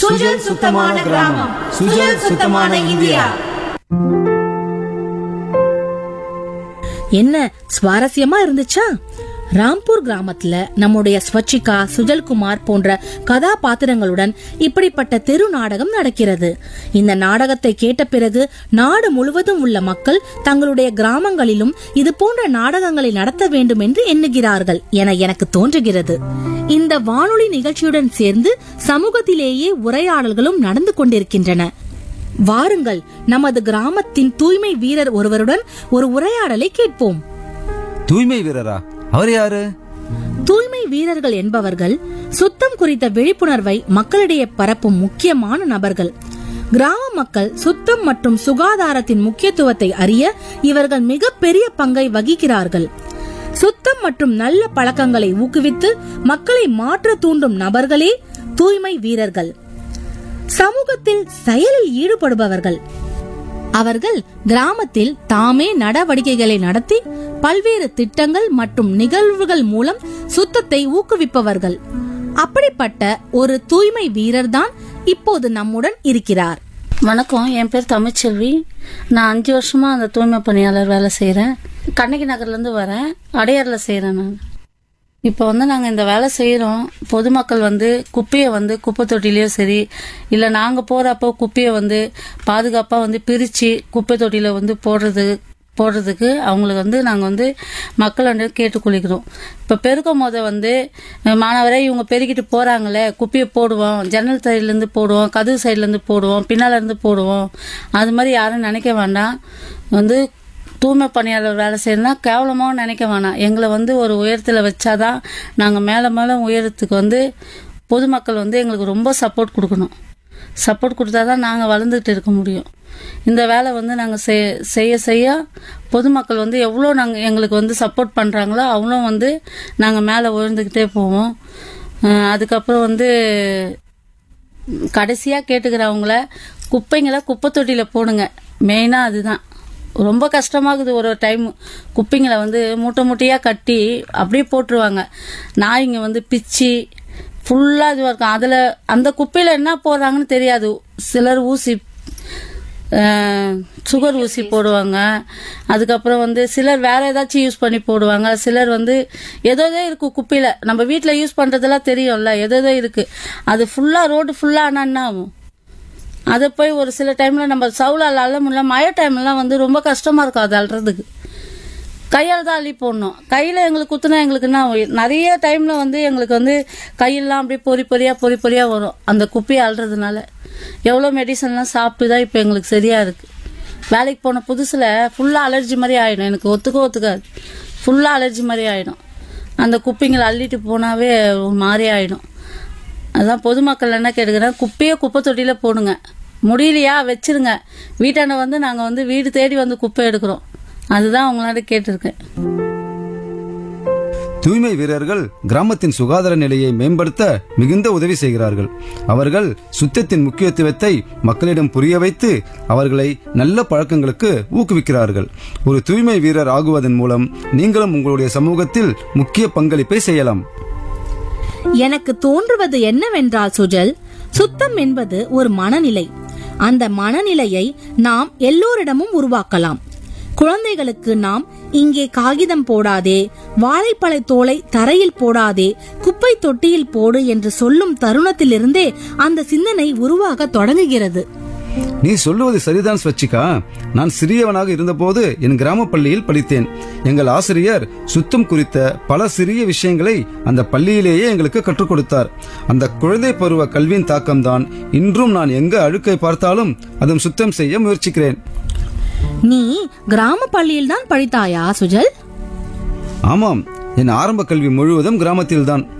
சுஜல் சுத்தமான கிராமம் சுஜல் சுத்தமான இந்தியா என்ன சுவாரஸ்யமா இருந்துச்சா ராம்பூர் கிராமத்துல நம்முடைய ஸ்வச்சிகா சுஜல்குமார் போன்ற கதாபாத்திரங்களுடன் இப்படிப்பட்ட தெரு நாடகம் நடக்கிறது இந்த நாடகத்தை கேட்ட பிறகு நாடு முழுவதும் உள்ள மக்கள் தங்களுடைய கிராமங்களிலும் இது போன்ற நாடகங்களை நடத்த வேண்டும் என்று எண்ணுகிறார்கள் என எனக்கு தோன்றுகிறது இந்த வானொலி நிகழ்ச்சியுடன் சேர்ந்து சமூகத்திலேயே உரையாடல்களும் நடந்து கொண்டிருக்கின்றன வாருங்கள் நமது கிராமத்தின் தூய்மை வீரர் ஒருவருடன் ஒரு உரையாடலை கேட்போம் தூய்மை வீரரா அவர் யாரு தூய்மை வீரர்கள் என்பவர்கள் சுத்தம் குறித்த விழிப்புணர்வை மக்களிடையே பரப்பும் முக்கியமான நபர்கள் கிராம மக்கள் சுத்தம் மற்றும் சுகாதாரத்தின் முக்கியத்துவத்தை அறிய இவர்கள் மிகப்பெரிய பங்கை வகிக்கிறார்கள் சுத்தம் மற்றும் நல்ல பழக்கங்களை ஊக்குவித்து மக்களை மாற்ற தூண்டும் நபர்களே தூய்மை வீரர்கள் சமூகத்தில் செயலில் ஈடுபடுபவர்கள் அவர்கள் கிராமத்தில் தாமே நடவடிக்கைகளை நடத்தி பல்வேறு திட்டங்கள் மற்றும் நிகழ்வுகள் மூலம் சுத்தத்தை ஊக்குவிப்பவர்கள் அப்படிப்பட்ட ஒரு தூய்மை வீரர்தான் இப்போது நம்முடன் இருக்கிறார் வணக்கம் என் பேர் தமிழ்ச்செல்வி நான் அஞ்சு வருஷமா அந்த தூய்மை பணியாளர் வேலை செய்கிறேன் கண்ணகி நகர்லேருந்து வரேன் அடையாரில் செய்கிறேன் நான் இப்போ வந்து நாங்கள் இந்த வேலை செய்கிறோம் பொதுமக்கள் வந்து குப்பையை வந்து குப்பை தொட்டிலையோ சரி இல்லை நாங்கள் போகிறப்போ குப்பையை வந்து பாதுகாப்பாக வந்து பிரித்து குப்பை தொட்டியில் வந்து போடுறது போடுறதுக்கு அவங்களுக்கு வந்து நாங்கள் வந்து மக்கள் வந்து கேட்டுக்கொள்கிறோம் இப்போ பெருக்கும் போது வந்து அஹ், மாணவரே இவங்க பெருக்கிட்டு போகிறாங்களே குப்பையை போடுவோம் ஜன்னல் சைட்லேருந்து போடுவோம் கதவு சைட்லேருந்து போடுவோம் பின்னால் இருந்து போடுவோம் அது மாதிரி யாரும் நினைக்க வேண்டாம் வந்து தூய்மை பணியாளர் வேலை செய்யணும்னா கேவலமாக நினைக்க வேணாம் எங்களை வந்து ஒரு உயரத்தில் வச்சாதான் நாங்கள் மேலே மேலே உயரத்துக்கு வந்து பொதுமக்கள் வந்து எங்களுக்கு ரொம்ப சப்போர்ட் கொடுக்கணும் சப்போர்ட் கொடுத்தா தான் நாங்கள் வளர்ந்துட்டு இருக்க முடியும் இந்த வேலை வந்து நாங்கள் செய்ய செய்ய செய்ய பொதுமக்கள் வந்து எவ்வளோ நாங்கள் எங்களுக்கு வந்து சப்போர்ட் பண்ணுறாங்களோ அவ்வளோ வந்து நாங்கள் மேலே உயர்ந்துக்கிட்டே போவோம் அஹ் அதுக்கப்புறம் வந்து கடைசியாக கேட்டுக்கிறவங்கள குப்பைங்களை குப்பை தொட்டியில் போடுங்க மெயினாக அதுதான் ரொம்ப கஷ்டமாகுது ஒரு டைம் குப்பைங்களை வந்து மூட்டை மூட்டையாக கட்டி அப்படியே போட்டுருவாங்க நாய்ங்க வந்து பிச்சு ஃபுல்லாக இதுவாக இருக்கும் அதில் அந்த குப்பையில் என்ன போடுறாங்கன்னு தெரியாது சிலர் ஊசி சுகர் ஊசி போடுவாங்க அதுக்கப்புறம் வந்து சிலர் வேற ஏதாச்சும் யூஸ் பண்ணி போடுவாங்க சிலர் வந்து ஏதோ ஏதோ இருக்கும் குப்பையில் நம்ம வீட்டில் யூஸ் பண்ணுறதெல்லாம் தெரியும்ல ஏதோ ஏதோ இருக்குது அது ஃபுல்லாக ரோடு ஃபுல்லாக ஆனால் என்ன ஆகும் அதை போய் ஒரு சில டைமில் நம்ம சவுளால் அள்ள முடியல மழை டைம்லாம் வந்து ரொம்ப கஷ்டமாக இருக்கும் அது அள்ளுறதுக்கு கையால் தான் அள்ளி போடணும் கையில் எங்களுக்கு குத்துனா எங்களுக்கு என்ன ஆகும்? நிறைய டைமில் வந்து எங்களுக்கு வந்து கையெல்லாம் அப்படியே பொறி பொறியாக பொறி பொறியாக வரும் அந்த குப்பையை அள்ளுறதுனால எவ்வளோ மெடிசன்லாம் சாப்பிட்டு தான் இப்போ எங்களுக்கு சரியாக இருக்குது வேலைக்கு போன புதுசில் ஃபுல்லாக அலர்ஜி மாதிரி ஆகிடும் எனக்கு ஒத்துக்க ஒத்துக்காது ஃபுல்லாக அலர்ஜி மாதிரி ஆகிடும் அந்த குப்பைங்களை அள்ளிட்டு போனாவே ஒரு மாதிரி ஆகிடும் அதான் பொதுமக்கள் என்ன கேட்டுக்கிறேன் குப்பையை குப்பை தொட்டியில் போடுங்க முடியலையா வச்சிருங்க வீட்டாண்ட வந்து நாங்கள் வந்து வீடு தேடி வந்து குப்பை எடுக்கிறோம் அதுதான் உங்களாண்ட கேட்டிருக்கேன் தூய்மை வீரர்கள் கிராமத்தின் சுகாதார நிலையை மேம்படுத்த மிகுந்த உதவி செய்கிறார்கள் அவர்கள் சுத்தத்தின் முக்கியத்துவத்தை மக்களிடம் புரிய வைத்து அவர்களை நல்ல பழக்கங்களுக்கு ஊக்குவிக்கிறார்கள் ஒரு தூய்மை வீரர் ஆகுவதன் மூலம் நீங்களும் உங்களுடைய சமூகத்தில் முக்கிய பங்களிப்பை செய்யலாம் எனக்கு தோன்றுவது என்னவென்றால் சுஜல் சுத்தம் என்பது ஒரு மனநிலை அந்த மனநிலையை நாம் எல்லோரிடமும் உருவாக்கலாம் குழந்தைகளுக்கு நாம் இங்கே காகிதம் போடாதே வாழைப்பழ தோலை தரையில் போடாதே குப்பை தொட்டியில் போடு என்று சொல்லும் தருணத்திலிருந்தே அந்த சிந்தனை உருவாக தொடங்குகிறது நீ சொல்லுவது சரிதான் ஸ்வச்சிகா நான் சிறியவனாக இருந்தபோது என் கிராம பள்ளியில் படித்தேன் எங்கள் ஆசிரியர் சுத்தம் குறித்த பல சிறிய விஷயங்களை அந்த பள்ளியிலேயே எங்களுக்கு கற்றுக் கொடுத்தார் அந்த குழந்தை பருவ கல்வியின் தாக்கம்தான் இன்றும் நான் எங்க அழுக்கை பார்த்தாலும் அதுவும் சுத்தம் செய்ய முயற்சிக்கிறேன் நீ கிராம பள்ளியில் தான் படித்தாயா சுஜல் ஆமாம் என் ஆரம்ப கல்வி முழுவதும் கிராமத்தில்தான்